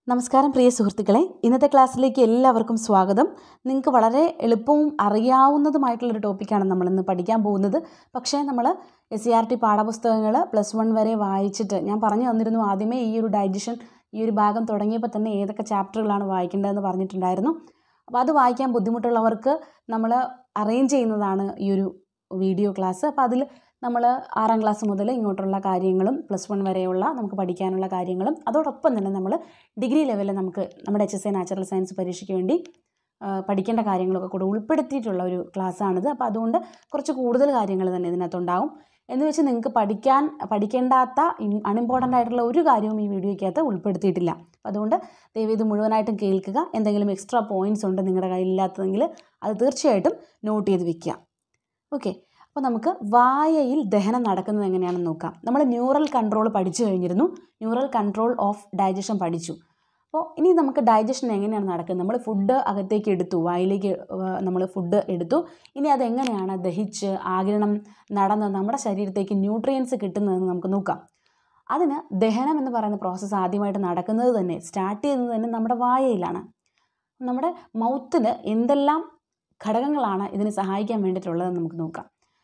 നമസ്കാരം പ്രിയ സുഹൃത്തുക്കളെ ഇന്നത്തെ ക്ലാസ്സിലേക്ക് എല്ലാവർക്കും സ്വാഗതം നിങ്ങൾക്ക് വളരെ എളുപ്പവും അറിയാവുന്നതുമായിട്ടുള്ളൊരു ടോപ്പിക്കാണ് നമ്മളിന്ന് പഠിക്കാൻ പോകുന്നത് പക്ഷേ നമ്മൾ എസ് സി ആർ ടി പാഠപുസ്തകങ്ങൾ പ്ലസ് വൺ വരെ വായിച്ചിട്ട് ഞാൻ പറഞ്ഞു തന്നിരുന്നു ആദ്യമേ ഈ ഒരു ഡൈജഷൻ ഈ ഒരു ഭാഗം തുടങ്ങിയപ്പോൾ തന്നെ ഏതൊക്കെ ചാപ്റ്ററുകളാണ് വായിക്കേണ്ടതെന്ന് പറഞ്ഞിട്ടുണ്ടായിരുന്നു അപ്പോൾ അത് വായിക്കാൻ ബുദ്ധിമുട്ടുള്ളവർക്ക് നമ്മൾ അറേഞ്ച് ചെയ്യുന്നതാണ് ഈ ഒരു വീഡിയോ ക്ലാസ് അപ്പോൾ അതിൽ നമ്മൾ ആറാം ക്ലാസ് മുതൽ ഇങ്ങോട്ടുള്ള കാര്യങ്ങളും പ്ലസ് വൺ വരെയുള്ള നമുക്ക് പഠിക്കാനുള്ള കാര്യങ്ങളും അതോടൊപ്പം തന്നെ നമ്മൾ ഡിഗ്രി ലെവലിൽ നമുക്ക് നമ്മുടെ H S A natural science പരീക്ഷയ്ക്ക് വേണ്ടി ആ, പഠിക്കേണ്ട കാര്യങ്ങളൊക്കെ കൂടെ ഉൾപ്പെടുത്തിയിട്ടുള്ള ഒരു ക്ലാസ്സാണിത് അപ്പോൾ അതുകൊണ്ട് കുറച്ച് കൂടുതൽ കാര്യങ്ങൾ തന്നെ ഇതിനകത്തുണ്ടാവും എന്ന് വെച്ച് നിങ്ങൾക്ക് പഠിക്കാൻ പഠിക്കേണ്ടാത്ത അൺഇമ്പോർട്ടൻ്റ് ആയിട്ടുള്ള ഒരു കാര്യവും ഈ വീഡിയോയ്ക്കകത്ത് ഉൾപ്പെടുത്തിയിട്ടില്ല അപ്പോൾ അതുകൊണ്ട് ദയവ് ഇത് മുഴുവനായിട്ടും കേൾക്കുക എന്തെങ്കിലും എക്സ്ട്രാ പോയിൻറ്റ്സ് ഉണ്ട് നിങ്ങളുടെ കയ്യിലില്ലാത്തതെങ്കിൽ അത് തീർച്ചയായിട്ടും നോട്ട് ചെയ്ത് വെക്കുക ഓക്കെ അപ്പോൾ നമുക്ക് വായയിൽ ദഹനം നടക്കുന്നത് എങ്ങനെയാണെന്ന് നോക്കാം നമ്മൾ ന്യൂറൽ കൺട്രോൾ പഠിച്ചു കഴിഞ്ഞിരുന്നു ന്യൂറൽ കൺട്രോൾ ഓഫ് ഡൈജഷൻ പഠിച്ചു അപ്പോൾ ഇനി നമുക്ക് ഡൈജഷൻ എങ്ങനെയാണ് നടക്കുന്നത് നമ്മൾ ഫുഡ് അകത്തേക്ക് എടുത്തു വായിലേക്ക് നമ്മൾ ഫുഡ് എടുത്തു ഇനി അതെങ്ങനെയാണ് ദഹിച്ച് ആഗിരണം നടന്ന് നമ്മുടെ ശരീരത്തേക്ക് ന്യൂട്രിയൻസ് കിട്ടുന്നതെന്ന് നമുക്ക് നോക്കാം അതിന് ദഹനം എന്ന് പറയുന്ന പ്രോസസ്സ് ആദ്യമായിട്ട് നടക്കുന്നത് തന്നെ സ്റ്റാർട്ട് ചെയ്യുന്നത് തന്നെ നമ്മുടെ വായയിലാണ് നമ്മുടെ മൗത്തിൽ എന്തെല്ലാം ഘടകങ്ങളാണ് ഇതിന് സഹായിക്കാൻ വേണ്ടിയിട്ടുള്ളതെന്ന് നമുക്ക് നോക്കാം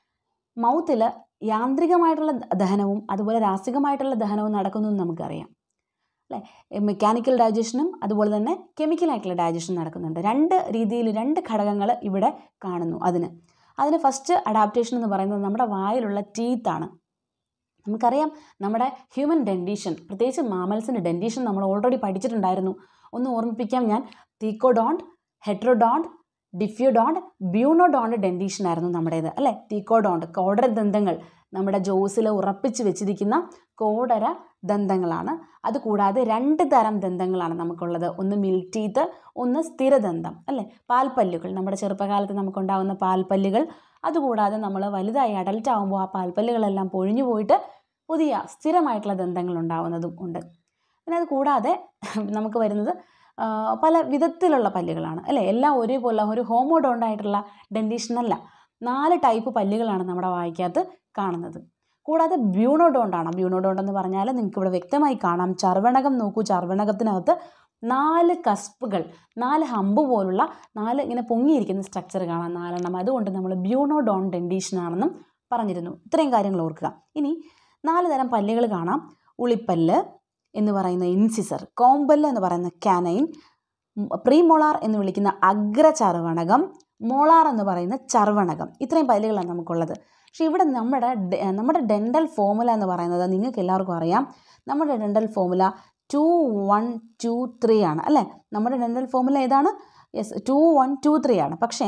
മൗത്തിൽ യാന്ത്രികമായിട്ടുള്ള ദഹനവും അതുപോലെ രാസികമായിട്ടുള്ള ദഹനവും നടക്കുന്നു എന്ന് നമുക്കറിയാം അല്ലേ മെക്കാനിക്കൽ ഡൈജഷനും അതുപോലെ തന്നെ കെമിക്കലായിട്ടുള്ള ഡൈജഷനും നടക്കുന്നുണ്ട് രണ്ട് രീതിയിൽ രണ്ട് ഘടകങ്ങൾ ഇവിടെ കാണുന്നു അതിന് അതിന് ഫസ്റ്റ് അഡാപ്റ്റേഷൻ എന്ന് പറയുന്നത് നമ്മുടെ വായിലുള്ള ടീത്താണ് നമുക്കറിയാം നമ്മുടെ ഹ്യൂമൻ ഡെൻഡീഷൻ പ്രത്യേകിച്ച് മാമൽസിൻ്റെ ഡെൻഡീഷൻ നമ്മൾ ഓൾറെഡി പഠിച്ചിട്ടുണ്ടായിരുന്നു ഒന്ന് ഓർമ്മിപ്പിക്കാം ഞാൻ തീക്കോഡോണ്ട് ഹെട്രോഡോണ്ട് ഡിഫ്യൂഡോണ്ട് ബ്യൂണോഡോണ്ട് ഡെൻഡീഷൻ ആയിരുന്നു നമ്മുടേത് അല്ലേ തീക്കോഡോണ്ട് കോഡര ദന്തങ്ങൾ നമ്മുടെ ജോസിൽ ഉറപ്പിച്ച് വെച്ചിരിക്കുന്ന കോടര ദന്തങ്ങളാണ് അതുകൂടാതെ രണ്ട് തരം ദന്തങ്ങളാണ് നമുക്കുള്ളത് ഒന്ന് മിൽറ്റീത്ത് ഒന്ന് സ്ഥിരദന്തം അല്ലേ പാൽപ്പല്ലുകൾ നമ്മുടെ ചെറുപ്പകാലത്ത് നമുക്കുണ്ടാകുന്ന പാൽപ്പല്ലുകൾ അതുകൂടാതെ നമ്മൾ വലുതായി അഡൽട്ട് ആകുമ്പോൾ ആ പാൽപ്പല്ലുകളെല്ലാം പൊഴിഞ്ഞു പോയിട്ട് പുതിയ സ്ഥിരമായിട്ടുള്ള ദന്തങ്ങൾ ഉണ്ടാവുന്നതും ഉണ്ട് പിന്നെ അത് കൂടാതെ നമുക്ക് വരുന്നത് ആ, പല വിധത്തിലുള്ള പല്ലുകളാണ് അല്ലേ എല്ലാം ഒരേപോലെ ഒരു ഹോമോഡോണ്ടായിട്ടുള്ള ഡെൻറ്റീഷൻ അല്ല നാല് ടൈപ്പ് പല്ലുകളാണ് നമ്മുടെ വായിക്കകത്ത് കാണുന്നത് കൂടാതെ ബ്യൂണോഡോണ്ടാണ് ബ്യൂണോഡോണ്ട് എന്ന് പറഞ്ഞാൽ നിങ്ങൾക്ക് ഇവിടെ വ്യക്തമായി കാണാം ചർവണകം നോക്കൂ ചർവണകത്തിനകത്ത് നാല് കസ്പുകൾ നാല് ഹമ്പ് പോലുള്ള നാല് ഇങ്ങനെ പൊങ്ങിയിരിക്കുന്ന സ്ട്രക്ചർ കാണാം നാലെണ്ണം അതുകൊണ്ട് നമ്മൾ ബ്യൂണോഡോൺ ഡെൻറ്റീഷൻ ആണെന്നും പറഞ്ഞിരുന്നു ഇത്രയും കാര്യങ്ങൾ ഓർക്കുക ഇനി നാല് തരം പല്ലുകൾ കാണാം ഉളിപ്പല്ല് എന്ന് പറയുന്ന ഇൻസിസർ കോമ്പല്ല് എന്ന് പറയുന്ന കാനൈൻ പ്രീമോളാർ എന്ന് വിളിക്കുന്ന അഗ്രചർവണകം മോളാർ എന്ന് പറയുന്ന ചർവണകം ഇത്രയും പല്ലുകളാണ് നമുക്കുള്ളത് പക്ഷേ ഇവിടെ നമ്മുടെ ഡെ- നമ്മുടെ ഡെൻ്റൽ ഫോമുല എന്ന് പറയുന്നത് നിങ്ങൾക്ക് എല്ലാവർക്കും അറിയാം നമ്മുടെ dental formula two one two three ആണ് അല്ലേ നമ്മുടെ ഡെൻ്റൽ ഫോമുല ഏതാണ് yes two one two three ആണ് പക്ഷേ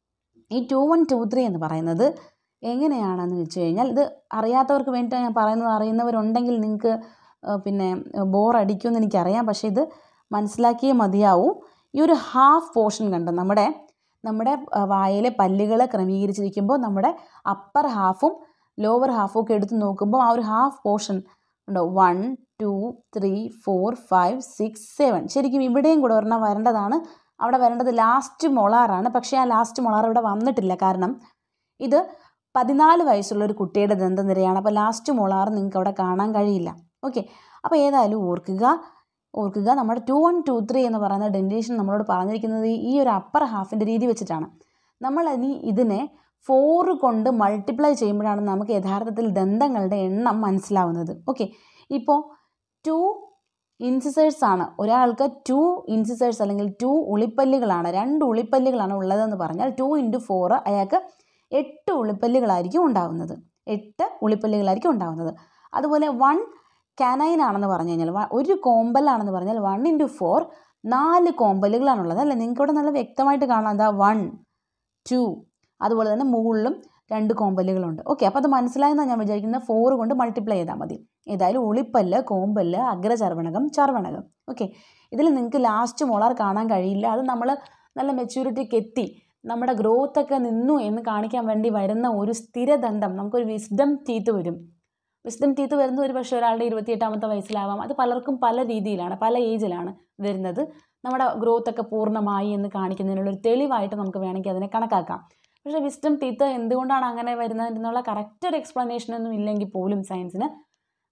ഈ ടു വൺ ടു ത്രീ എന്ന് പറയുന്നത് എങ്ങനെയാണെന്ന് വെച്ച് കഴിഞ്ഞാൽ ഇത് അറിയാത്തവർക്ക് വേണ്ടിയിട്ട് ഞാൻ പറയുന്നത് അറിയുന്നവരുണ്ടെങ്കിൽ നിങ്ങൾക്ക് ആ, പിന്നെ ബോർ അടിക്കുമെന്ന് എനിക്കറിയാം പക്ഷേ ഇത് മനസ്സിലാക്കിയേ മതിയാവൂ ഈ ഒരു ഹാഫ് പോർഷൻ കണ്ടോ നമ്മുടെ നമ്മുടെ ആ, വായിലെ പല്ലുകൾ ക്രമീകരിച്ചിരിക്കുമ്പോൾ നമ്മുടെ അപ്പർ ഹാഫും ലോവർ ഹാഫും ഒക്കെ എടുത്ത് നോക്കുമ്പോൾ ആ ഒരു ഹാഫ് പോർഷൻ ഉണ്ടോ one two three four five six seven ശരിക്കും ഇവിടെയും കൂടെ ഒരെണ്ണം വരേണ്ടതാണ് അവിടെ വരേണ്ടത് ലാസ്റ്റ് മൊളാറാണ് പക്ഷേ ആ ലാസ്റ്റ് മൊളാർ ഇവിടെ വന്നിട്ടില്ല കാരണം ഇത് പതിനാല് വയസ്സുള്ള ഒരു കുട്ടിയുടെ ദന്തനിരയാണ് അപ്പോൾ ലാസ്റ്റ് മൊളാർ നിങ്ങൾക്ക് അവിടെ കാണാൻ കഴിയില്ല ഓക്കെ അപ്പോൾ ഏതായാലും ഓർക്കുക ഓർക്കുക നമ്മുടെ ടു വൺ ടു ത്രീ എന്ന് പറയുന്ന ഡെൻറ്റേഷൻ നമ്മളോട് പറഞ്ഞിരിക്കുന്നത് ഈ ഒരു അപ്പർ ഹാഫിൻ്റെ രീതി വെച്ചിട്ടാണ് നമ്മൾ ഇനി ഇതിനെ ഫോർ കൊണ്ട് മൾട്ടിപ്ലൈ ചെയ്യുമ്പോഴാണ് നമുക്ക് യഥാർത്ഥത്തിൽ ദന്തങ്ങളുടെ എണ്ണം മനസ്സിലാവുന്നത് ഓക്കെ ഇപ്പോൾ ടു ഇൻസിസേഴ്സ് ആണ് ഒരാൾക്ക് ടു ഇൻസിസേഴ്സ് അല്ലെങ്കിൽ ടു ഉളിപ്പല്ലുകളാണ് രണ്ട് ഉളിപ്പല്ലുകളാണ് ഉള്ളതെന്ന് പറഞ്ഞാൽ ടു ഇൻറ്റു ഫോർ അയാൾക്ക് എട്ട് ഉളിപ്പല്ലുകളായിരിക്കും ഉണ്ടാവുന്നത് എട്ട് ഉളിപ്പല്ലുകളായിരിക്കും ഉണ്ടാവുന്നത് അതുപോലെ വൺ കാനൈൻ ആണെന്ന് പറഞ്ഞു കഴിഞ്ഞാൽ വ- ഒരു കോമ്പലാണെന്ന് പറഞ്ഞാൽ വൺ ഇൻറ്റു ഫോർ നാല് കോമ്പലുകളാണുള്ളത് അല്ലേ നിങ്ങൾക്ക് ഇവിടെ നല്ല വ്യക്തമായിട്ട് കാണാം എന്താ വൺ ടു അതുപോലെ തന്നെ മുകളിലും രണ്ട് കോമ്പലുകളുണ്ട് ഓക്കെ അപ്പോൾ അത് മനസ്സിലായെന്നാണ് ഞാൻ വിചാരിക്കുന്നത് ഫോർ കൊണ്ട് മൾട്ടിപ്ലൈ ചെയ്താൽ മതി ഏതായാലും ഉളിപ്പല്ല് കോമ്പല്ല് അഗ്രചർവണകം ചർവണകം ഓക്കെ ഇതിൽ നിങ്ങൾക്ക് ലാസ്റ്റ് മോളാർ കാണാൻ കഴിയില്ല അത് നമ്മൾ നല്ല മെച്യൂരിറ്റിക്ക് എത്തി നമ്മുടെ ഗ്രോത്ത് ഒക്കെ നിന്നു എന്ന് കാണിക്കാൻ വേണ്ടി വരുന്ന ഒരു സ്ഥിരദന്തം നമുക്കൊരു വിസ്ഡം ടീത്ത് വരും വിസ്ഡം ടീത്ത് വരുന്നത് ഒരു പക്ഷേ ഒരാളുടെ ഇരുപത്തിയെട്ടാമത്തെ വയസ്സിലാവാം അത് പലർക്കും പല രീതിയിലാണ് പല ഏജിലാണ് വരുന്നത് നമ്മുടെ ഗ്രോത്ത് ഒക്കെ പൂർണ്ണമായി എന്ന് കാണിക്കുന്നതിനുള്ള ഒരു തെളിവായിട്ട് നമുക്ക് വേണമെങ്കിൽ അതിനെ കണക്കാക്കാം പക്ഷേ വിസ്ഡം ടീത്ത് എന്തുകൊണ്ടാണ് അങ്ങനെ വരുന്നത് എന്നുള്ള കറക്റ്റ് ഒരു എക്സ്പ്ലനേഷൻ ഒന്നും ഇല്ലെങ്കിൽ പോലും സയൻസിന്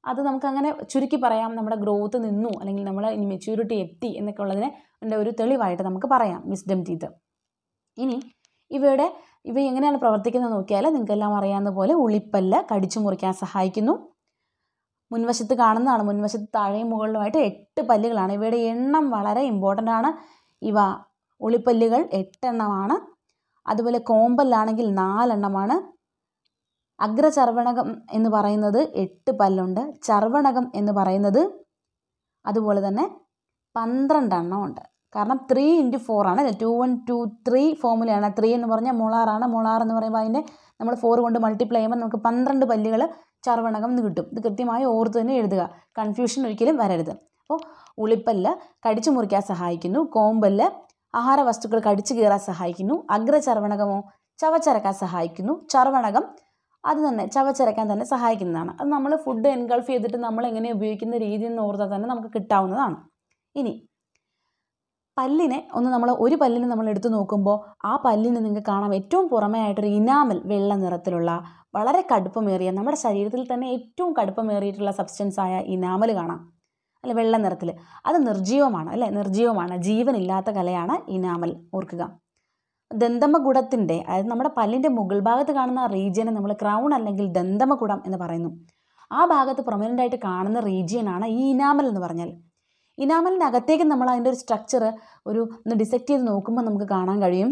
അത് നമുക്കങ്ങനെ ചുരുക്കി പറയാം നമ്മുടെ ഗ്രോത്ത് നിന്നു അല്ലെങ്കിൽ നമ്മൾ ഇനി മെച്യൂരിറ്റി എത്തി എന്നൊക്കെ ഉള്ളതിനെ ൻ്റെ ഒരു തെളിവായിട്ട് നമുക്ക് പറയാം വിസ്ഡം ടീത്ത് ഇനി ഇവയുടെ ഇവ എങ്ങനെയാണ് പ്രവർത്തിക്കുന്നത് നോക്കിയാൽ നിങ്ങൾക്കെല്ലാം അറിയാവുന്ന പോലെ ഉളിപ്പല്ല് കടിച്ചു മുറിക്കാൻ സഹായിക്കുന്നു മുൻവശത്ത് കാണുന്നതാണ് മുൻവശത്ത് താഴെയും മുകളിലുമായിട്ട് എട്ട് പല്ലുകളാണ് ഇവയുടെ എണ്ണം വളരെ ഇമ്പോർട്ടൻ്റ് ആണ് ഇവ ഉളിപ്പല്ലുകൾ എട്ടെണ്ണമാണ് അതുപോലെ കോമ്പല്ലാണെങ്കിൽ നാലെണ്ണമാണ് അഗ്രചർവണകം എന്ന് പറയുന്നത് എട്ട് പല്ലുണ്ട് ചർവണകം എന്ന് പറയുന്നത് അതുപോലെ തന്നെ പന്ത്രണ്ടെണ്ണം ഉണ്ട് കാരണം ത്രീ ഇൻറ്റു ഫോർ ആണ് ടു വൺ ടു ത്രീ ഫോമുലയാണ് ത്രീ എന്ന് പറഞ്ഞാൽ മൊളാറാണ് മൊളാർ എന്ന് പറയുമ്പോൾ അതിൻ്റെ നമ്മൾ ഫോർ കൊണ്ട് മൾട്ടിപ്ലൈ ചെയ്യുമ്പോൾ നമുക്ക് പന്ത്രണ്ട് പല്ലുകൾ ചർവണകം എന്ന് കിട്ടും ഇത് കൃത്യമായി ഓർത്ത് തന്നെ എഴുതുക കൺഫ്യൂഷൻ ഒരിക്കലും വരരുത് അപ്പോൾ ഉളിപ്പല്ല് കടിച്ചു മുറിക്കാൻ സഹായിക്കുന്നു കോമ്പല്ല് ആഹാര വസ്തുക്കൾ കടിച്ചു കീറാൻ സഹായിക്കുന്നു അഗ്രചർവണകമോ ചവച്ചരക്കാൻ സഹായിക്കുന്നു ചർവണകം അത് തന്നെ ചവച്ചരക്കാൻ തന്നെ സഹായിക്കുന്നതാണ് അത് നമ്മൾ ഫുഡ് എൻഗൾഫ് ചെയ്തിട്ട് നമ്മൾ എങ്ങനെ ഉപയോഗിക്കുന്ന രീതി എന്ന് ഓർത്താൽ തന്നെ നമുക്ക് കിട്ടാവുന്നതാണ് ഇനി പല്ലിനെ ഒന്ന് നമ്മൾ ഒരു പല്ലിനെ നമ്മൾ എടുത്തു നോക്കുമ്പോൾ ആ പല്ലിന് നിങ്ങൾക്ക് കാണാം ഏറ്റവും പുറമേ ആയിട്ടൊരു ഇനാമൽ വെള്ള നിറത്തിലുള്ള വളരെ കടുപ്പമേറിയ നമ്മുടെ ശരീരത്തിൽ തന്നെ ഏറ്റവും കടുപ്പമേറിയിട്ടുള്ള സബ്സ്റ്റൻസ് ആയ ഇനാമൽ കാണാം അല്ലെ വെള്ള നിറത്തിൽ അത് നിർജീവമാണ് അല്ലേ നിർജീവമാണ് ജീവനില്ലാത്ത കലയാണ് ഇനാമൽ ഓർക്കുക ദന്തമകുടത്തിൻ്റെ അതായത് നമ്മുടെ പല്ലിൻ്റെ മുകൾ ഭാഗത്ത് കാണുന്ന റീജിയനെ നമ്മൾ ക്രൗൺ അല്ലെങ്കിൽ ദന്തമകുടം എന്ന് പറയുന്നു ആ ഭാഗത്ത് പ്രൊമനൻ്റ് ആയിട്ട് കാണുന്ന റീജിയനാണ് ഈ ഇനാമൽ എന്ന് പറഞ്ഞാൽ ഇനാമലിൻ്റെ അകത്തേക്ക് നമ്മൾ അതിൻ്റെ ഒരു സ്ട്രക്ചർ ഒരു ഒന്ന് ഡിസെക്ട് ചെയ്ത് നോക്കുമ്പോൾ നമുക്ക് കാണാൻ കഴിയും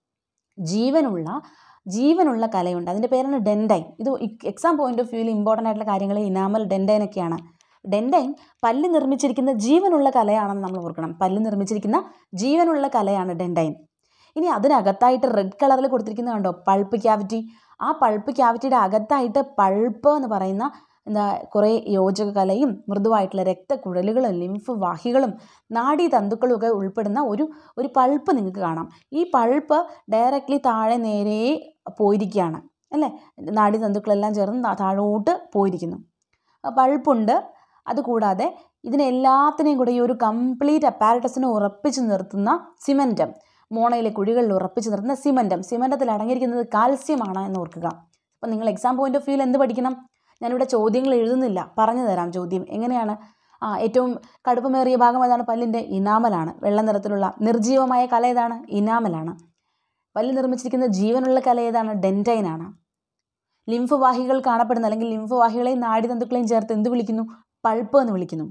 ജീവനുള്ള ജീവനുള്ള കലയുണ്ട് അതിൻ്റെ പേരാണ് ഡെൻഡൈൻ ഇത് എക്സാം പോയിന്റ് ഓഫ് വ്യൂവിൽ ഇമ്പോർട്ടൻ്റ് ആയിട്ടുള്ള കാര്യങ്ങൾ ഇനാമൽ ഡെൻഡൈൻ ഒക്കെയാണ് ഡെൻഡൈൻ പല്ല് നിർമ്മിച്ചിരിക്കുന്ന ജീവനുള്ള കലയാണെന്ന് നമ്മൾ ഓർക്കണം പല്ല് നിർമ്മിച്ചിരിക്കുന്ന ജീവനുള്ള കലയാണ് ഡെൻഡൈൻ ഇനി അതിനകത്തായിട്ട് റെഡ് കളറിൽ കൊടുത്തിരിക്കുന്നത് കണ്ടോ പൾപ്പ് ക്യാവിറ്റി ആ പൾപ്പ് ക്യാവിറ്റിയുടെ അകത്തായിട്ട് പൾപ്പ് എന്ന് പറയുന്ന എന്താ കുറേ യോജക കലയും മൃദുവായിട്ടുള്ള രക്തക്കുഴലുകളും ലിംഫ് വാഹികളും നാഡീതന്തുക്കളും ഒക്കെ ഉൾപ്പെടുന്ന ഒരു ഒരു പൾപ്പ് നിങ്ങൾക്ക് കാണാം ഈ പൾപ്പ് ഡയറക്റ്റ്ലി താഴെ നേരെ പോയിരിക്കുകയാണ് അല്ലേ നാഡീതന്തുക്കളെല്ലാം ചേർന്ന് താഴോട്ട് പോയിരിക്കുന്നു പൾപ്പുണ്ട് അതുകൂടാതെ ഇതിനെല്ലാത്തിനെയും കൂടെ ഈ ഒരു കംപ്ലീറ്റ് അപ്പാരറ്റസിനെ ഉറപ്പിച്ച് നിർത്തുന്ന സിമൻറ്റം മോണയിലെ കുഴികളിൽ ഉറപ്പിച്ച് നിർത്തുന്ന സിമൻറ്റം സിമൻറ്റത്തിൽ അടങ്ങിയിരിക്കുന്നത് കാൽസ്യമാണ് എന്ന് ഓർക്കുക അപ്പോൾ നിങ്ങൾ എക്സാം പോയിന്റ് ഓഫ് വ്യൂവിൽ എന്ത് പഠിക്കണം ഞാനിവിടെ ചോദ്യങ്ങൾ എഴുതുന്നില്ല പറഞ്ഞു തരാം ചോദ്യം എങ്ങനെയാണ് ആ ഏറ്റവും കടുപ്പമേറിയ ഭാഗം ഏതാണ് പല്ലിൻ്റെ ഇനാമലാണ് വെള്ള നിറത്തിലുള്ള നിർജീവമായ കല ഏതാണ് ഇനാമലാണ് പല്ല് നിർമ്മിച്ചിരിക്കുന്ന ജീവനുള്ള കല ഏതാണ് ഡെൻറ്റൈനാണ് ലിംഫ് വാഹികൾ കാണപ്പെടുന്ന അല്ലെങ്കിൽ ലിംഫ് വാഹികളെയും നാഡിതന്തുക്കളെയും ചേർത്ത് എന്ത് വിളിക്കുന്നു പൾപ്പ് എന്ന് വിളിക്കുന്നു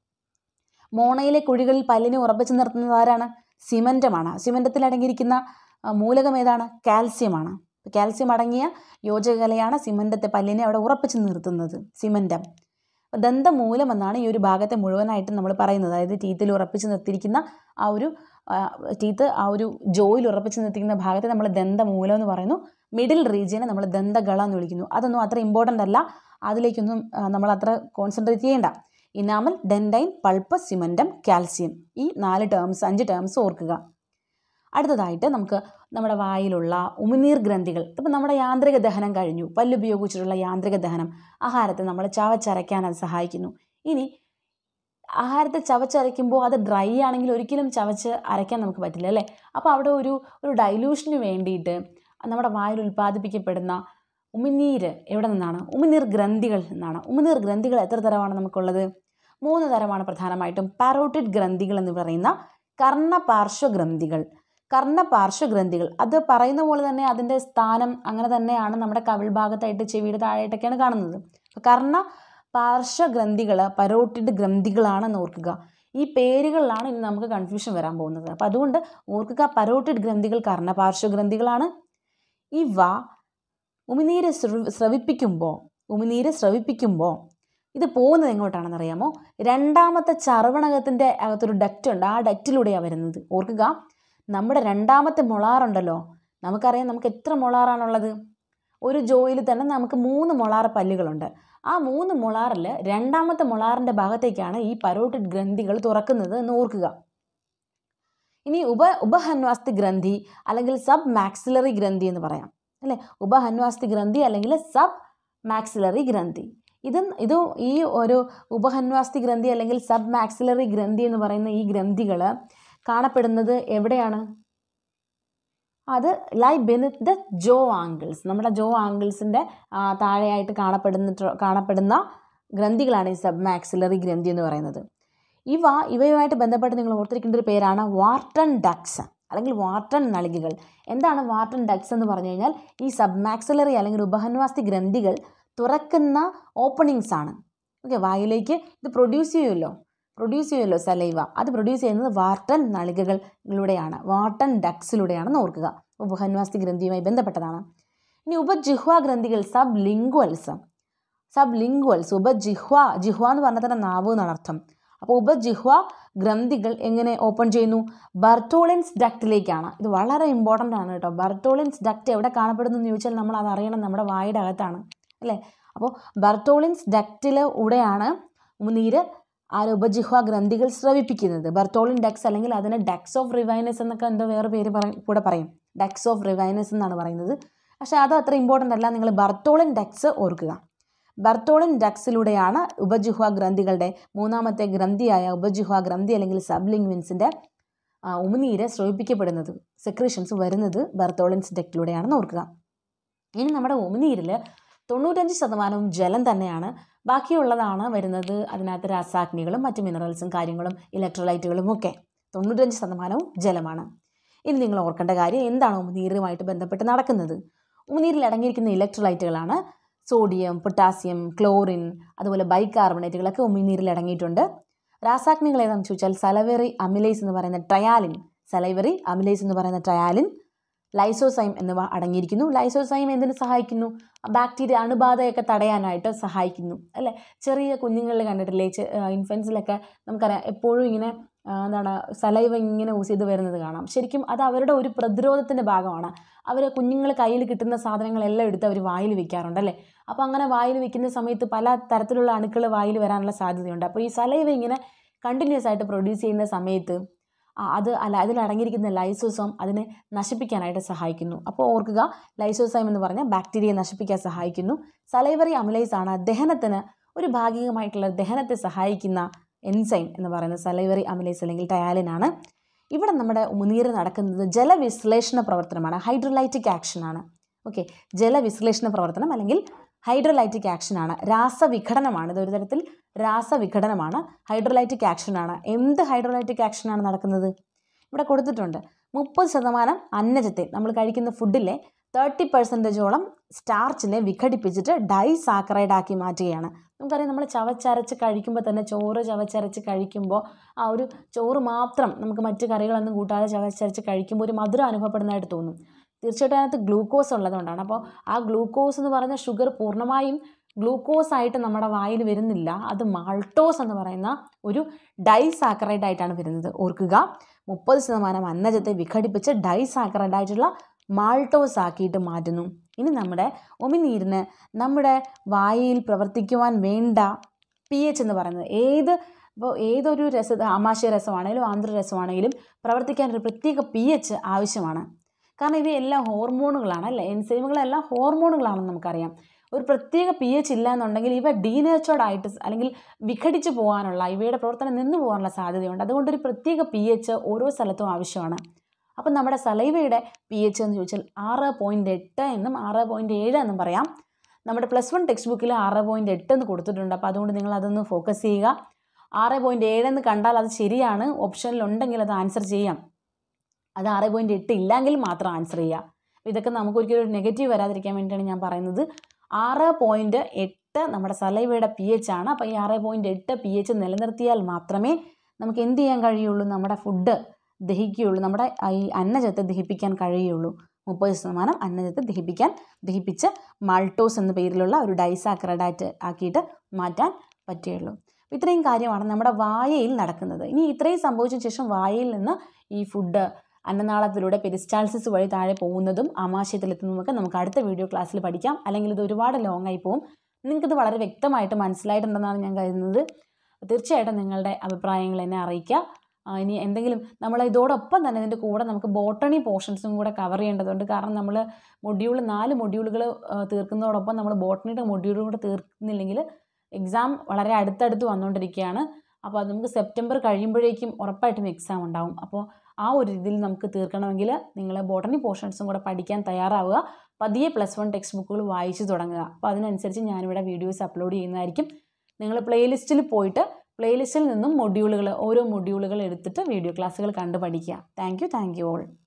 മോണയിലെ കുഴികളിൽ പല്ലിനെ ഉറപ്പിച്ചു നിർത്തുന്നത് ആരാണ് സിമൻറ്റമാണ് സിമൻറ്റത്തിൽ അടങ്ങിയിരിക്കുന്ന മൂലകം ഏതാണ് കാൽസ്യമാണ് കാൽസ്യം അടങ്ങിയ യോജകലയാണ് സിമൻറ്റത്തെ പല്ലിനെ അവിടെ ഉറപ്പിച്ച് നിർത്തുന്നത് സിമൻറ്റം ദന്തമൂലം എന്നാണ് ഈ ഒരു ഭാഗത്തെ മുഴുവനായിട്ടും നമ്മൾ പറയുന്നത് അതായത് ടീത്തിൽ ഉറപ്പിച്ച് നിർത്തിയിരിക്കുന്ന ആ ഒരു ടീത്ത് ആ ഒരു ജോയിൽ ഉറപ്പിച്ച് നിർത്തിക്കുന്ന ഭാഗത്തെ നമ്മൾ ദന്തമൂലം എന്ന് പറയുന്നു മിഡിൽ റീജിയനെ നമ്മൾ ദന്തഗള എന്ന് വിളിക്കുന്നു അതൊന്നും അത്ര ഇമ്പോർട്ടൻ്റ് അല്ല അതിലേക്കൊന്നും നമ്മൾ അത്ര കോൺസെൻട്രേറ്റ് ചെയ്യേണ്ട enamel dentine pulp cementum calcium ഈ നാല് ടേംസ് അഞ്ച് ടേംസ് ഓർക്കുക അടുത്തതായിട്ട് നമുക്ക് നമ്മുടെ വായിലുള്ള ഉമിനീർ ഗ്രന്ഥികൾ ഇപ്പം നമ്മുടെ യാന്ത്രിക ദഹനം കഴിഞ്ഞു പല്ലുപയോഗിച്ചിട്ടുള്ള യാന്ത്രിക ദഹനം ആഹാരത്തെ നമ്മൾ ചവച്ചരയ്ക്കാൻ അത് സഹായിക്കുന്നു ഇനി ആഹാരത്തെ ചവച്ചരയ്ക്കുമ്പോൾ അത് ഡ്രൈ ആണെങ്കിൽ ഒരിക്കലും ചവച്ച് അരയ്ക്കാൻ നമുക്ക് പറ്റില്ല അല്ലേ അപ്പോൾ അവിടെ ഒരു ഒരു ഡൈല്യൂഷന് വേണ്ടിയിട്ട് നമ്മുടെ വായിൽ ഉൽപ്പാദിപ്പിക്കപ്പെടുന്ന ഉമിനീര് എവിടെ നിന്നാണ് ഉമിനീർ ഗ്രന്ഥികളിൽ നിന്നാണ് ഉമിനീർ ഗ്രന്ഥികൾ എത്ര തരമാണ് നമുക്കുള്ളത് മൂന്ന് തരമാണ് പ്രധാനമായിട്ടും പാരോട്ടിഡ് ഗ്രന്ഥികൾ എന്ന് പറയുന്ന കർണപാർശ്വഗ്രന്ഥികൾ കർണപാർശ്വഗ്രന്ഥികൾ അത് പറയുന്ന പോലെ തന്നെ അതിൻ്റെ സ്ഥാനം അങ്ങനെ തന്നെയാണ് നമ്മുടെ കവിൾ ഭാഗത്തായിട്ട് ചെവിയുടെ താഴെയായിട്ടൊക്കെയാണ് കാണുന്നത് കർണ പാർശ്വഗ്രന്ഥികൾ പരോട്ടിഡ് ഗ്രന്ഥികളാണെന്ന് ഓർക്കുക ഈ പേരുകളിലാണ് ഇനി നമുക്ക് കൺഫ്യൂഷൻ വരാൻ പോകുന്നത് അപ്പോൾ അതുകൊണ്ട് ഓർക്കുക പരോട്ടിഡ് ഗ്രന്ഥികൾ കർണപാർശ്വഗ്രന്ഥികളാണ് ഇവ ഉമിനീര് സ്രവിപ്പിക്കുമ്പോൾ ഉമിനീര് സ്രവിപ്പിക്കുമ്പോൾ ഇത് പോകുന്നത് എങ്ങോട്ടാണെന്ന് അറിയാമോ രണ്ടാമത്തെ ചർവണകത്തിൻ്റെ അകത്തൊരു ഡക്റ്റ് ഉണ്ട് ആ ഡക്റ്റിലൂടെയാണ് വരുന്നത് ഓർക്കുക നമ്മുടെ രണ്ടാമത്തെ മൊളാറുണ്ടല്ലോ നമുക്കറിയാം നമുക്ക് എത്ര മൊളാറാണുള്ളത് ഒരു ജോയിൽ തന്നെ നമുക്ക് മൂന്ന് മൊളാർ പല്ലുകളുണ്ട് ആ മൂന്ന് മൊളാറിൽ രണ്ടാമത്തെ മൊളാറിൻ്റെ ഭാഗത്തേക്കാണ് ഈ പരോട്ടിഡ് ഗ്രന്ഥികൾ തുറക്കുന്നത് എന്ന് ഓർക്കുക ഇനി ഉപ ഉപഹന്വാസ്തി ഗ്രന്ഥി അല്ലെങ്കിൽ സബ് മാക്സിലറി ഗ്രന്ഥി എന്ന് പറയാം അല്ലേ ഉപഹന്വാസ്തി ഗ്രന്ഥി അല്ലെങ്കിൽ സബ് മാക്സിലറി ഗ്രന്ഥി ഇത് ഇത് ഈ ഒരു ഉപഹന്വാസ്തി ഗ്രന്ഥി അല്ലെങ്കിൽ സബ് മാക്സിലറി ഗ്രന്ഥി എന്ന് പറയുന്ന ഈ ഗ്രന്ഥികൾ കാണപ്പെടുന്നത് എവിടെയാണ് അത് ലൈ ബെനിത്ത് ദ ജോ ആംഗിൾസ് നമ്മുടെ ജോ ആംഗിൾസിൻ്റെ താഴെയായിട്ട് കാണപ്പെടുന്ന കാണപ്പെടുന്ന ഗ്രന്ഥികളാണ് ഈ സബ് മാക്സിലറി ഗ്രന്ഥി എന്ന് പറയുന്നത് ഇവ ഇവയുമായിട്ട് ബന്ധപ്പെട്ട് നിങ്ങൾ ഓർത്തിരിക്കേണ്ട ഒരു പേരാണ് വാർട്ടൺ ഡക്സ് അല്ലെങ്കിൽ വാർട്ടൺ നളികകൾ എന്താണ് വാർട്ടൺ ഡക്സ് എന്ന് പറഞ്ഞു കഴിഞ്ഞാൽ ഈ സബ് മാക്സിലറി അല്ലെങ്കിൽ ഉപഹന്വാസ്തി ഗ്രന്ഥികൾ തുറക്കുന്ന ഓപ്പണിങ്സ് ആണ് ഓക്കെ വായിലേക്ക് ഇത് പ്രൊഡ്യൂസ് ചെയ്യുമല്ലോ പ്രൊഡ്യൂസ് ചെയ്യുമല്ലോ സലൈവ അത് പ്രൊഡ്യൂസ് ചെയ്യുന്നത് വാർട്ടൺ നളികകളിലൂടെയാണ് വാർട്ടൺ ഡക്സിലൂടെയാണെന്ന് ഓർക്കുക ഉപഹന്വാസ്തി ഗ്രന്ഥിയുമായി ബന്ധപ്പെട്ടതാണ് ഇനി ഉപജിഹ്വ ഗ്രന്ഥികൾ സബ് ലിംഗ്വൽസ് സബ് ലിംഗ്വൽസ് ഉപജിഹ്വ ജിഹ്വ എന്ന് പറഞ്ഞാൽ തന്നെ നാവ് എന്നാണ് അർത്ഥം അപ്പോൾ ഉപജിഹ്വ ഗ്രന്ഥികൾ എങ്ങനെ ഓപ്പൺ ചെയ്യുന്നു ബർട്ടോളിൻസ് ഡക്റ്റിലേക്കാണ് ഇത് വളരെ ഇമ്പോർട്ടൻ്റ് ആണ് കേട്ടോ ബർട്ടോളിൻസ് ഡക്റ്റ് എവിടെ കാണപ്പെടുന്നു എന്ന് ചോദിച്ചാൽ നമ്മൾ അത് അറിയണം നമ്മുടെ വായുടെ അകത്താണ് അല്ലേ അപ്പോൾ ബർട്ടോളിൻസ് ഡക്റ്റിലൂടെയാണ് നീര് ആ ഉപജിഹ്വ ഗ്രന്ഥികൾ സ്രവിപ്പിക്കുന്നത് ബർട്ടോളിൻ ഡക്സ് അല്ലെങ്കിൽ അതിന് ഡക്സ് ഓഫ് റിവൈനസ് എന്നൊക്കെ എന്തോ വേറെ പേര് പറയും കൂടെ പറയും ഡക്സ് ഓഫ് റിവൈനസ് എന്നാണ് പറയുന്നത് പക്ഷേ അത് അത്ര ഇമ്പോർട്ടൻ്റ് അല്ല നിങ്ങൾ ബർട്ടോളിൻ ഡക്സ് ഓർക്കുക ബർട്ടോളിൻ ഡക്സിലൂടെയാണ് ഉപജിഹ്വ ഗ്രന്ഥികളുടെ മൂന്നാമത്തെ ഗ്രന്ഥിയായ ഉപജിഹ്വ ഗ്രന്ഥി അല്ലെങ്കിൽ സബ്ലിംഗ്വിൻസിൻ്റെ ഉമിനീര് സ്രവിപ്പിക്കപ്പെടുന്നത് സെക്രീഷൻസ് വരുന്നത് ബർത്തോളിൻസ് ഡക്റ്റിലൂടെയാണെന്ന് ഓർക്കുക ഇനി നമ്മുടെ ഉമിനീരിൽ തൊണ്ണൂറ്റഞ്ച് ശതമാനവും ജലം തന്നെയാണ് ബാക്കിയുള്ളതാണ് വരുന്നത് അതിനകത്ത് രാസാഗ്നികളും മറ്റ് മിനറൽസും കാര്യങ്ങളും ഇലക്ട്രോലൈറ്റുകളും ഒക്കെ തൊണ്ണൂറ്റഞ്ച് ശതമാനവും ജലമാണ് ഇനി നിങ്ങൾ ഓർക്കേണ്ട കാര്യം എന്താണ് ഉമിനീരുമായിട്ട് ബന്ധപ്പെട്ട് നടക്കുന്നത് ഉമിനീരിൽ അടങ്ങിയിരിക്കുന്ന ഇലക്ട്രോലൈറ്റുകളാണ് സോഡിയം പൊട്ടാസ്യം ക്ലോറിൻ അതുപോലെ ബൈകാർബണേറ്റുകളൊക്കെ ഉമിനീരിൽ അടങ്ങിയിട്ടുണ്ട് രാസാഗ്നികൾ ഏതാണെന്ന് ചോദിച്ചാൽ സലവറി അമിലേസ് എന്ന് പറയുന്ന ട്രയാലിൻ സലൈവറി അമിലേസ് എന്ന് പറയുന്ന ട്രയാലിൻ ലൈസോസൈം എന്നിവ അടങ്ങിയിരിക്കുന്നു ലൈസോസൈം എന്തിനു സഹായിക്കുന്നു ബാക്ടീരിയ അണുബാധയൊക്കെ തടയാനായിട്ട് സഹായിക്കുന്നു അല്ലേ ചെറിയ കുഞ്ഞുങ്ങളിൽ കണ്ടിട്ടില്ലേ ഇൻഫൻസിലൊക്കെ നമുക്കറിയാം എപ്പോഴും ഇങ്ങനെ എന്താണ് സലൈവ ഇങ്ങനെ യൂസ് ചെയ്ത് വരുന്നത് കാണാം ശരിക്കും അത് അവരുടെ ഒരു പ്രതിരോധത്തിൻ്റെ ഭാഗമാണ് അവർ കുഞ്ഞുങ്ങൾ കയ്യിൽ കിട്ടുന്ന സാധനങ്ങളെല്ലാം എടുത്ത് അവർ വായിൽ വെക്കാറുണ്ട് അല്ലേ അപ്പോൾ അങ്ങനെ വായിൽ വെക്കുന്ന സമയത്ത് പല തരത്തിലുള്ള അണുക്കൾ വായിൽ വരാനുള്ള സാധ്യതയുണ്ട് അപ്പോൾ ഈ സലൈവ ഇങ്ങനെ കണ്ടിന്യൂസ് ആയിട്ട് പ്രൊഡ്യൂസ് ചെയ്യുന്ന സമയത്ത് അത് അല്ല അതിൽ അടങ്ങിയിരിക്കുന്ന ലൈസോസോം അതിനെ നശിപ്പിക്കാനായിട്ട് സഹായിക്കുന്നു അപ്പോൾ ഓർക്കുക ലൈസോസൈം എന്ന് പറഞ്ഞാൽ ബാക്ടീരിയയെ നശിപ്പിക്കാൻ സഹായിക്കുന്നു സലൈവറി അമിലൈസ് ആണ് ദഹനത്തിന് ഒരു ഭാഗികമായിട്ടുള്ള ദഹനത്തെ സഹായിക്കുന്ന എൻസൈം എന്ന് പറയുന്ന സലൈവറി അമിലൈസ് അല്ലെങ്കിൽ ടയാലിനാണ് ഇവിടെ നമ്മുടെ ഉമിനീര് നടക്കുന്നത് ജലവിശ്ലേഷണ പ്രവർത്തനമാണ് ഹൈഡ്രോലൈറ്റിക് ആക്ഷനാണ് ഓക്കെ ജലവിശ്ലേഷണ പ്രവർത്തനം അല്ലെങ്കിൽ ഹൈഡ്രോലൈറ്റിക് ആക്ഷനാണ് രാസവിഘടനമാണ് ഇതൊരു തരത്തിൽ രാസവിഘടനമാണ് ഹൈഡ്രോലൈറ്റിക് ആക്ഷനാണ് എന്ത് ഹൈഡ്രോലൈറ്റിക് ആക്ഷനാണ് നടക്കുന്നത് ഇവിടെ കൊടുത്തിട്ടുണ്ട് മുപ്പത് ശതമാനം അന്നജത്തെ നമ്മൾ കഴിക്കുന്ന ഫുഡിലെ തേർട്ടി പെർസെൻറ്റേജോളം സ്റ്റാർച്ചിനെ വിഘടിപ്പിച്ചിട്ട് ഡൈസാക്കറൈഡ് ആക്കി മാറ്റുകയാണ് നമുക്കറിയാം നമ്മൾ ചവച്ചരച്ച് കഴിക്കുമ്പോൾ തന്നെ ചോറ് ചവച്ചരച്ച് കഴിക്കുമ്പോൾ ആ ഒരു ചോറ് മാത്രം നമുക്ക് മറ്റ് കറികളൊന്നും കൂട്ടാതെ ചവച്ചരച്ച് കഴിക്കുമ്പോൾ ഒരു മധുരം അനുഭവപ്പെടുന്നതായിട്ട് തോന്നും തീർച്ചയായിട്ടും അതിനകത്ത് ഗ്ലൂക്കോസ് ഉള്ളതുകൊണ്ടാണ് അപ്പോൾ ആ ഗ്ലൂക്കോസ് എന്ന് പറയുന്ന ഷുഗർ പൂർണ്ണമായും ഗ്ലൂക്കോസ് ആയിട്ട് നമ്മുടെ വായിൽ വരുന്നില്ല അത് മാൾട്ടോസ് എന്ന് പറയുന്ന ഒരു ഡൈസാക്കറൈഡ് ആയിട്ടാണ് വരുന്നത് ഓർക്കുക മുപ്പത് ശതമാനം അന്നജത്തെ വിഘടിപ്പിച്ച് ഡൈസാക്കറൈഡ് ആയിട്ടുള്ള മാൾട്ടോസ് ആക്കിയിട്ട് മാറ്റുന്നു ഇനി നമ്മുടെ ഒമിനീരിന് നമ്മുടെ വായയിൽ പ്രവർത്തിക്കുവാൻ വേണ്ട പി എച്ച് എന്ന് പറയുന്നത് ഏത് ഇപ്പോൾ ഏതൊരു രസ ആമാശയ രസമാണെങ്കിലും ആന്ധ്രരസമാണെങ്കിലും പ്രവർത്തിക്കാൻ ഒരു പ്രത്യേക പി എച്ച് ആവശ്യമാണ് കാരണം ഇവയെല്ലാം ഹോർമോണുകളാണ് അല്ലേ എൻസൈമുകളെല്ലാം ഹോർമോണുകളാണെന്ന് നമുക്കറിയാം ഒരു പ്രത്യേക പി എച്ച് ഇല്ല എന്നുണ്ടെങ്കിൽ ഇവ ഡീനേച്ചേർഡ് ആയിട്ട് അല്ലെങ്കിൽ വിഘടിച്ച് പോകാനുള്ള ഇവയുടെ പ്രവർത്തനം നിന്നു പോകാനുള്ള സാധ്യതയുണ്ട് അതുകൊണ്ട് ഒരു പ്രത്യേക പി എച്ച് ഓരോ സ്ഥലത്തും ആവശ്യമാണ് അപ്പം നമ്മുടെ സലൈവയുടെ പി എച്ച് എന്ന് ചോദിച്ചാൽ ആറ് പോയിൻറ്റ് എട്ട് എന്നും ആറ് പോയിൻറ്റ് ഏഴ് എന്നും പറയാം നമ്മുടെ പ്ലസ് വൺ ടെക്സ്റ്റ് ബുക്കിൽ ആറ് പോയിൻറ്റ് എട്ട് എന്ന് കൊടുത്തിട്ടുണ്ട് അപ്പോൾ അതുകൊണ്ട് നിങ്ങൾ അതൊന്ന് ഫോക്കസ് ചെയ്യുക ആറ് പോയിൻറ്റ് ഏഴ് എന്ന് കണ്ടാൽ അത് ശരിയാണ് ഓപ്ഷനിലുണ്ടെങ്കിൽ അത് ആൻസർ ചെയ്യാം അത് ആറ് പോയിൻറ്റ് എട്ട് ഇല്ലെങ്കിൽ മാത്രം ആൻസർ ചെയ്യുക ഇതൊക്കെ നമുക്ക് ഒരിക്കലും ഒരു നെഗറ്റീവ് വരാതിരിക്കാൻ വേണ്ടിയിട്ടാണ് ഞാൻ പറയുന്നത് ആറ് പോയിൻറ്റ് എട്ട് നമ്മുടെ സലൈവയുടെ പി എച്ച് ആണ് അപ്പോൾ ഈ ആറ് പോയിൻറ്റ് എട്ട് പി എച്ച് നിലനിർത്തിയാൽ മാത്രമേ നമുക്ക് എന്ത് ചെയ്യാൻ കഴിയുള്ളൂ നമ്മുടെ ഫുഡ് ദഹിക്കുകയുള്ളൂ നമ്മുടെ ഈ അന്നജത്തെ ദഹിപ്പിക്കാൻ കഴിയുള്ളൂ മുപ്പത് ശതമാനം അന്നജത്തെ ദഹിപ്പിക്കാൻ ദഹിപ്പിച്ച് മാൾട്ടോസ് എന്ന പേരിലുള്ള ഒരു ഡൈസാക്രഡാറ്റ് ആക്കിയിട്ട് മാറ്റാൻ പറ്റുകയുള്ളൂ ഇത്രയും കാര്യമാണ് നമ്മുടെ വായയിൽ നടക്കുന്നത് ഇനി ഇത്രയും സംഭവിച്ച ശേഷം വായയിൽ നിന്ന് ഈ ഫുഡ് അന്നനാളത്തിലൂടെ പെരിസ്റ്റാൾസിസ് വഴി താഴെ പോകുന്നതും ആമാശയത്തിലെത്തുന്നതുമൊക്കെ നമുക്ക് അടുത്ത വീഡിയോ ക്ലാസ്സിൽ പഠിക്കാം അല്ലെങ്കിൽ ഇത് ഒരുപാട് ലോങ് ആയി പോകും നിങ്ങൾക്കിത് വളരെ വ്യക്തമായിട്ട് മനസ്സിലായിട്ടുണ്ടെന്നാണ് ഞാൻ കരുതുന്നത് തീർച്ചയായിട്ടും നിങ്ങളുടെ അഭിപ്രായങ്ങൾ എന്നെ അറിയിക്കുക ഇനി എന്തെങ്കിലും നമ്മൾ ഇതോടൊപ്പം തന്നെ ഇതിൻ്റെ കൂടെ നമുക്ക് ബോട്ടണി പോർഷൻസും കൂടെ കവർ ചെയ്യേണ്ടതുണ്ട് കാരണം നമ്മൾ മൊഡ്യൂൾ നാല് മൊഡ്യൂളുകൾ തീർക്കുന്നതോടൊപ്പം നമ്മൾ ബോട്ടണിയുടെ മൊഡ്യൂൾ കൂടെ തീർക്കുന്നില്ലെങ്കിൽ എക്സാം വളരെ അടുത്തടുത്ത് വന്നുകൊണ്ടിരിക്കുകയാണ് അപ്പോൾ അത് നമുക്ക് സെപ്റ്റംബർ കഴിയുമ്പോഴേക്കും ഉറപ്പായിട്ടും എക്സാം ഉണ്ടാവും അപ്പോൾ ആ ഒരു രീതിയിൽ നമുക്ക് തീർക്കണമെങ്കിൽ നിങ്ങൾ ബോട്ടണി പോർഷൻസും കൂടെ പഠിക്കാൻ തയ്യാറാവുക പതിയെ പ്ലസ് വൺ ടെക്സ്റ്റ് ബുക്കുകൾ വായിച്ചു തുടങ്ങുക അപ്പോൾ അതിനനുസരിച്ച് ഞാനിവിടെ വീഡിയോസ് അപ്ലോഡ് ചെയ്യുന്നതായിരിക്കും നിങ്ങൾ പ്ലേലിസ്റ്റിൽ പോയിട്ട് പ്ലേലിസ്റ്റിൽ നിന്നും മൊഡ്യൂളുകൾ ഓരോ മൊഡ്യൂളുകൾ എടുത്തിട്ട് വീഡിയോ ക്ലാസ്സുകൾ കണ്ട് പഠിക്കുക thank you thank you all